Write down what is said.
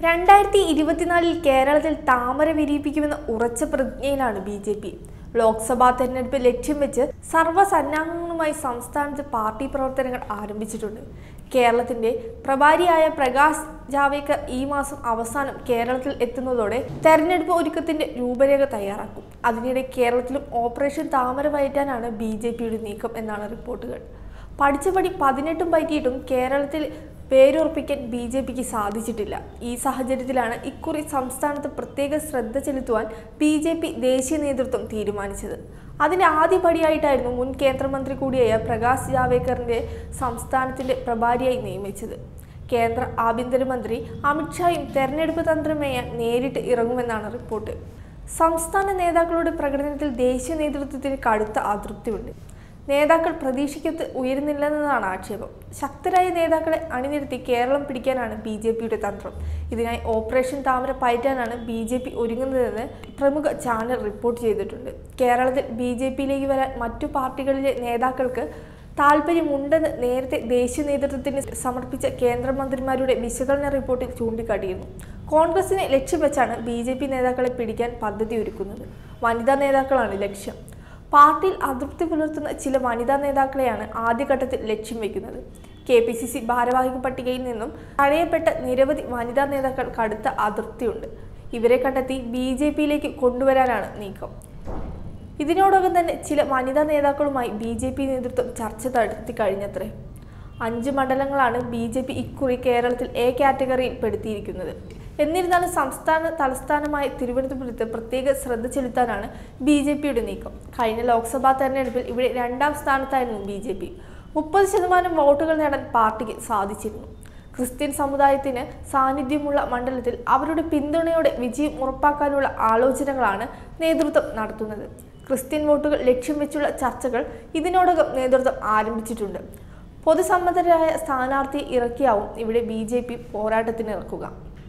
രണ്ടായിരത്തി ഇരുപത്തിനാലിൽ കേരളത്തിൽ താമര വിരിയിപ്പിക്കുമെന്ന ഉറച്ച പ്രതിജ്ഞയിലാണ് ബി ജെ പി ലോക്സഭാ തെരഞ്ഞെടുപ്പ് ലക്ഷ്യം വെച്ച് സർവ്വസന്നാഹങ്ങളുമായി സംസ്ഥാനത്ത് പാർട്ടി പ്രവർത്തനങ്ങൾ ആരംഭിച്ചിട്ടുണ്ട് കേരളത്തിന്റെ പ്രഭാരിയായ പ്രകാശ് ജാവേക്കർ ഈ മാസം അവസാനം കേരളത്തിൽ എത്തുന്നതോടെ തെരഞ്ഞെടുപ്പ് ഒരുക്കത്തിന്റെ രൂപരേഖ തയ്യാറാക്കും അതിനിടെ കേരളത്തിലും ഓപ്പറേഷൻ താമര വയറ്റാനാണ് ബി ജെ പിയുടെ നീക്കം എന്നാണ് റിപ്പോർട്ടുകൾ പഠിച്ച പടി പതിനെട്ടും പറ്റിയിട്ടും കേരളത്തിൽ പേരുറപ്പിക്കാൻ ബി ജെ പിക്ക് സാധിച്ചിട്ടില്ല ഈ സാഹചര്യത്തിലാണ് ഇക്കുറി സംസ്ഥാനത്ത് പ്രത്യേക ശ്രദ്ധ ചെലുത്തുവാൻ ബി ജെ പി ദേശീയ നേതൃത്വം തീരുമാനിച്ചത് അതിന്റെ ആദ്യ പടിയായിട്ടായിരുന്നു മുൻ കേന്ദ്രമന്ത്രി കൂടിയായ പ്രകാശ് ജാവേക്കറിന്റെ സംസ്ഥാനത്തിന്റെ പ്രഭാരിയായി നിയമിച്ചത് കേന്ദ്ര ആഭ്യന്തരമന്ത്രി അമിത്ഷായും തെരഞ്ഞെടുപ്പ് തന്ത്രമേയാൻ നേരിട്ട് ഇറങ്ങുമെന്നാണ് റിപ്പോർട്ട് സംസ്ഥാന നേതാക്കളുടെ പ്രകടനത്തിൽ ദേശീയ നേതൃത്വത്തിന് കടുത്ത അതൃപ്തിയുണ്ട് നേതാക്കൾ പ്രതീക്ഷിക്കത്ത് ഉയരുന്നില്ലെന്നതാണ് ആക്ഷേപം ശക്തരായ നേതാക്കളെ അണിനിരത്തി കേരളം പിടിക്കാനാണ് ബി ജെ പിയുടെ തന്ത്രം ഇതിനായി ഓപ്പറേഷൻ താമര പയറ്റാനാണ് ബി ജെ പി ഒരുങ്ങുന്നതെന്ന് പ്രമുഖ ചാനൽ റിപ്പോർട്ട് ചെയ്തിട്ടുണ്ട് കേരളത്തിൽ ബി ജെ പിയിലേക്ക് വരാൻ മറ്റു പാർട്ടികളിലെ നേതാക്കൾക്ക് താല്പര്യമുണ്ടെന്ന് നേരത്തെ ദേശീയ നേതൃത്വത്തിന് സമർപ്പിച്ച കേന്ദ്രമന്ത്രിമാരുടെ വിശകലന റിപ്പോർട്ടിൽ ചൂണ്ടിക്കാട്ടിയിരുന്നു കോൺഗ്രസിനെ ലക്ഷ്യം വെച്ചാണ് ബി ജെ പി നേതാക്കളെ പിടിക്കാൻ പദ്ധതി ഒരുക്കുന്നത് വനിതാ നേതാക്കളാണ് ലക്ഷ്യം പാർട്ടിയിൽ അതൃപ്തി പുലർത്തുന്ന ചില വനിതാ നേതാക്കളെയാണ് ആദ്യഘട്ടത്തിൽ ലക്ഷ്യം വെക്കുന്നത് കെ പി സി സി ഭാരവാഹിക പട്ടികയിൽ നിന്നും തഴയപ്പെട്ട നിരവധി വനിതാ നേതാക്കൾ കടുത്ത അതൃപ്തിയുണ്ട് ഇവരെ കണ്ടെത്തി ബി ജെ പിയിലേക്ക് കൊണ്ടുവരാനാണ് നീക്കം ഇതിനോടകം തന്നെ ചില വനിതാ നേതാക്കളുമായി ബി ജെ പി നേതൃത്വം ചർച്ച നടത്തി കഴിഞ്ഞത്രേ അഞ്ച് മണ്ഡലങ്ങളാണ് ബി ജെ പി ഇക്കുറി കേരളത്തിൽ എ കാറ്റഗറിയിൽ പെടുത്തിയിരിക്കുന്നത് എന്നിരുന്നാലും സംസ്ഥാന തലസ്ഥാനമായ തിരുവനന്തപുരത്ത് പ്രത്യേക ശ്രദ്ധ ചെലുത്താനാണ് ബി ജെ പിയുടെ നീക്കം കഴിഞ്ഞ ലോക്സഭാ തെരഞ്ഞെടുപ്പിൽ ഇവിടെ രണ്ടാം സ്ഥാനത്തായിരുന്നു ബി ജെ പി മുപ്പത് ശതമാനം വോട്ടുകൾ നേടാൻ പാർട്ടിക്ക് സാധിച്ചിരുന്നു ക്രിസ്ത്യൻ സമുദായത്തിന് സാന്നിധ്യമുള്ള മണ്ഡലത്തിൽ അവരുടെ പിന്തുണയോടെ വിജയം ഉറപ്പാക്കാനുള്ള ആലോചനകളാണ് നേതൃത്വം നടത്തുന്നത് ക്രിസ്ത്യൻ വോട്ടുകൾ ലക്ഷ്യം വെച്ചുള്ള ചർച്ചകൾ ഇതിനോടകം നേതൃത്വം ആരംഭിച്ചിട്ടുണ്ട് പൊതുസമ്മതരായ സ്ഥാനാർത്ഥിയെ ഇറക്കിയാവും ഇവിടെ ബി ജെ പി പോരാട്ടത്തിന് ഇറക്കുക